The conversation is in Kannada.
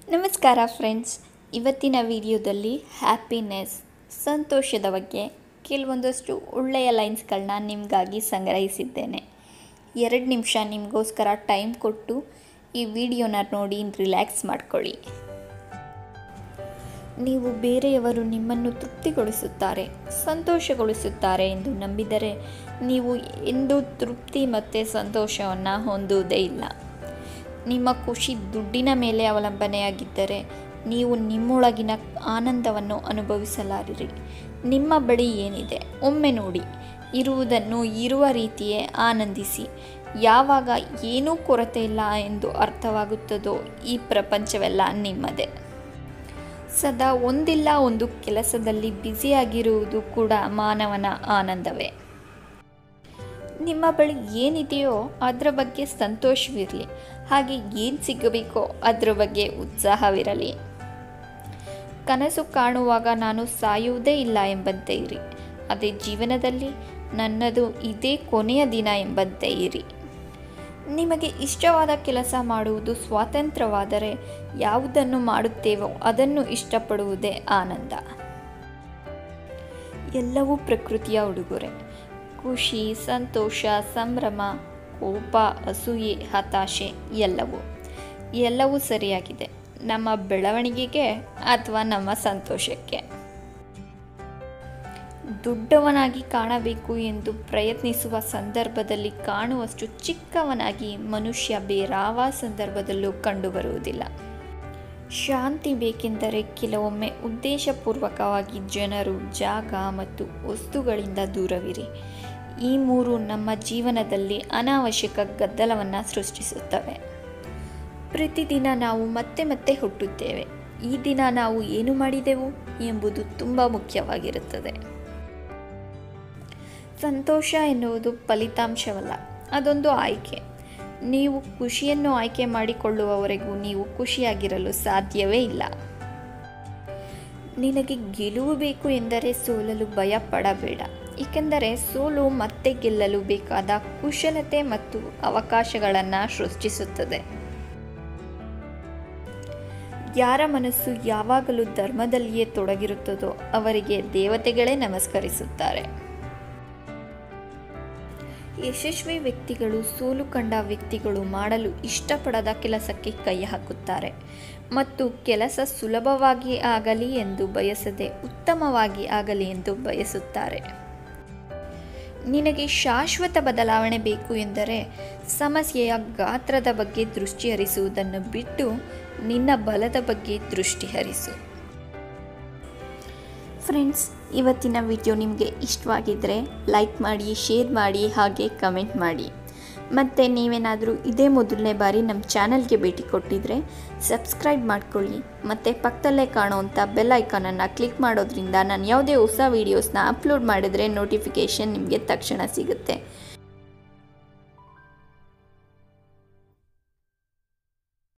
ನಮಸ್ಕಾರ ಫ್ರೆಂಡ್ಸ್ ಇವತ್ತಿನ ವಿಡಿಯೋದಲ್ಲಿ ಹ್ಯಾಪಿನೆಸ್ ಸಂತೋಷದ ಬಗ್ಗೆ ಕೆಲವೊಂದಷ್ಟು ಒಳ್ಳೆಯ ಲೈನ್ಸ್ಗಳನ್ನ ನಿಮಗಾಗಿ ಸಂಗ್ರಹಿಸಿದ್ದೇನೆ ಎರಡು ನಿಮಿಷ ನಿಮಗೋಸ್ಕರ ಟೈಮ್ ಕೊಟ್ಟು ಈ ವಿಡಿಯೋನ ನೋಡಿ ರಿಲ್ಯಾಕ್ಸ್ ಮಾಡ್ಕೊಳ್ಳಿ ನೀವು ಬೇರೆಯವರು ನಿಮ್ಮನ್ನು ತೃಪ್ತಿಗೊಳಿಸುತ್ತಾರೆ ಸಂತೋಷಗೊಳಿಸುತ್ತಾರೆ ಎಂದು ನಂಬಿದರೆ ನೀವು ಎಂದೂ ತೃಪ್ತಿ ಮತ್ತು ಸಂತೋಷವನ್ನು ಹೊಂದುವುದೇ ಇಲ್ಲ ನಿಮ್ಮ ಖುಷಿ ದುಡ್ಡಿನ ಮೇಲೆ ಅವಲಂಬನೆಯಾಗಿದ್ದರೆ ನೀವು ನಿಮ್ಮೊಳಗಿನ ಆನಂದವನ್ನು ಅನುಭವಿಸಲಾರಿರಿ ನಿಮ್ಮ ಬಳಿ ಏನಿದೆ ಒಮ್ಮೆ ನೋಡಿ ಇರುವುದನ್ನು ಇರುವ ರೀತಿಯೇ ಆನಂದಿಸಿ ಯಾವಾಗ ಏನೂ ಕೊರತೆ ಇಲ್ಲ ಎಂದು ಅರ್ಥವಾಗುತ್ತದೋ ಈ ಪ್ರಪಂಚವೆಲ್ಲ ನಿಮ್ಮದೇ ಸದಾ ಒಂದಿಲ್ಲ ಒಂದು ಕೆಲಸದಲ್ಲಿ ಬ್ಯುಸಿಯಾಗಿರುವುದು ಕೂಡ ಮಾನವನ ಆನಂದವೇ ನಿಮ್ಮ ಬಳಿ ಏನಿದೆಯೋ ಅದರ ಬಗ್ಗೆ ಸಂತೋಷವಿರಲಿ ಹಾಗೆ ಏನು ಸಿಗಬೇಕೋ ಅದರ ಬಗ್ಗೆ ಉತ್ಸಾಹವಿರಲಿ ಕನಸು ಕಾಣುವಾಗ ನಾನು ಸಾಯುವುದೇ ಇಲ್ಲ ಎಂಬಂತೆ ಇರಿ ಅದೇ ಜೀವನದಲ್ಲಿ ನನ್ನದು ಇದೇ ಕೊನೆಯ ದಿನ ಎಂಬಂತೆ ಇರಿ ನಿಮಗೆ ಇಷ್ಟವಾದ ಕೆಲಸ ಮಾಡುವುದು ಸ್ವಾತಂತ್ರ್ಯವಾದರೆ ಯಾವುದನ್ನು ಮಾಡುತ್ತೇವೋ ಅದನ್ನು ಇಷ್ಟಪಡುವುದೇ ಆನಂದ ಎಲ್ಲವೂ ಪ್ರಕೃತಿಯ ಉಡುಗೊರೆ ಖುಷಿ ಸಂತೋಷ ಸಂಭ್ರಮ ಕೋಪ ಅಸೂಯೆ ಹತಾಶೆ ಎಲ್ಲವೂ ಎಲ್ಲವೂ ಸರಿಯಾಗಿದೆ ನಮ್ಮ ಬೆಳವಣಿಗೆಗೆ ಅಥವಾ ನಮ್ಮ ಸಂತೋಷಕ್ಕೆ ದೊಡ್ಡವನಾಗಿ ಕಾಣಬೇಕು ಎಂದು ಪ್ರಯತ್ನಿಸುವ ಸಂದರ್ಭದಲ್ಲಿ ಕಾಣುವಷ್ಟು ಚಿಕ್ಕವನಾಗಿ ಮನುಷ್ಯ ಬೇರಾವ ಸಂದರ್ಭದಲ್ಲೂ ಕಂಡುಬರುವುದಿಲ್ಲ ಶಾಂತಿ ಬೇಕೆಂದರೆ ಕೆಲವೊಮ್ಮೆ ಉದ್ದೇಶಪೂರ್ವಕವಾಗಿ ಜನರು ಜಾಗ ಮತ್ತು ವಸ್ತುಗಳಿಂದ ದೂರವಿರಿ ಈ ಮೂರು ನಮ್ಮ ಜೀವನದಲ್ಲಿ ಅನಾವಶ್ಯಕ ಗದ್ದಲವನ್ನು ಸೃಷ್ಟಿಸುತ್ತವೆ ಪ್ರತಿದಿನ ನಾವು ಮತ್ತೆ ಮತ್ತೆ ಹುಟ್ಟುತ್ತೇವೆ ಈ ದಿನ ನಾವು ಏನು ಮಾಡಿದೆವು ಎಂಬುದು ತುಂಬ ಮುಖ್ಯವಾಗಿರುತ್ತದೆ ಸಂತೋಷ ಎನ್ನುವುದು ಫಲಿತಾಂಶವಲ್ಲ ಅದೊಂದು ಆಯ್ಕೆ ನೀವು ಖುಷಿಯನ್ನು ಆಯ್ಕೆ ಮಾಡಿಕೊಳ್ಳುವವರೆಗೂ ನೀವು ಖುಷಿಯಾಗಿರಲು ಸಾಧ್ಯವೇ ಇಲ್ಲ ನಿನಗೆ ಗೆಲುವು ಬೇಕು ಎಂದರೆ ಸೋಲಲು ಭಯ ಪಡಬೇಡ ಏಕೆಂದರೆ ಸೋಲು ಮತ್ತೆ ಗೆಲ್ಲಲು ಬೇಕಾದ ಕುಶಲತೆ ಮತ್ತು ಅವಕಾಶಗಳನ್ನು ಸೃಷ್ಟಿಸುತ್ತದೆ ಯಾರ ಮನಸ್ಸು ಯಾವಾಗಲೂ ಧರ್ಮದಲ್ಲಿಯೇ ತೊಡಗಿರುತ್ತದೋ ಅವರಿಗೆ ದೇವತೆಗಳೇ ನಮಸ್ಕರಿಸುತ್ತಾರೆ ಯಶಸ್ವಿ ವ್ಯಕ್ತಿಗಳು ಸೋಲು ಕಂಡ ವ್ಯಕ್ತಿಗಳು ಮಾಡಲು ಇಷ್ಟಪಡದ ಕೆಲಸಕ್ಕೆ ಕೈ ಹಾಕುತ್ತಾರೆ ಮತ್ತು ಕೆಲಸ ಸುಲಭವಾಗಿ ಆಗಲಿ ಎಂದು ಬಯಸದೆ ಉತ್ತಮವಾಗಿ ಆಗಲಿ ಎಂದು ಬಯಸುತ್ತಾರೆ ನಿನಗೆ ಶಾಶ್ವತ ಬದಲಾವಣೆ ಬೇಕು ಎಂದರೆ ಸಮಸ್ಯೆಯ ಗಾತ್ರದ ಬಗ್ಗೆ ದೃಷ್ಟಿ ಹರಿಸುವುದನ್ನು ಬಿಟ್ಟು ನಿನ್ನ ಬಲದ ಬಗ್ಗೆ ದೃಷ್ಟಿ ಹರಿಸು ಫ್ರೆಂಡ್ಸ್ ಇವತ್ತಿನ ವಿಡಿಯೋ ನಿಮಗೆ ಇಷ್ಟವಾಗಿದ್ದರೆ ಲೈಕ್ ಮಾಡಿ ಶೇರ್ ಮಾಡಿ ಹಾಗೆ ಕಮೆಂಟ್ ಮಾಡಿ ಮತ್ತು ನೀವೇನಾದರೂ ಇದೇ ಮೊದಲನೇ ಬಾರಿ ನಮ್ಮ ಚಾನಲ್ಗೆ ಭೇಟಿ ಕೊಟ್ಟಿದ್ರೆ ಸಬ್ಸ್ಕ್ರೈಬ್ ಮಾಡ್ಕೊಳ್ಳಿ ಮತ್ತು ಪಕ್ಕದಲ್ಲೇ ಕಾಣುವಂಥ ಬೆಲ್ ಐಕಾನನ್ನು ಕ್ಲಿಕ್ ಮಾಡೋದ್ರಿಂದ ನಾನು ಯಾವುದೇ ಹೊಸ ವೀಡಿಯೋಸ್ನ ಅಪ್ಲೋಡ್ ಮಾಡಿದ್ರೆ ನೋಟಿಫಿಕೇಷನ್ ನಿಮಗೆ ತಕ್ಷಣ ಸಿಗುತ್ತೆ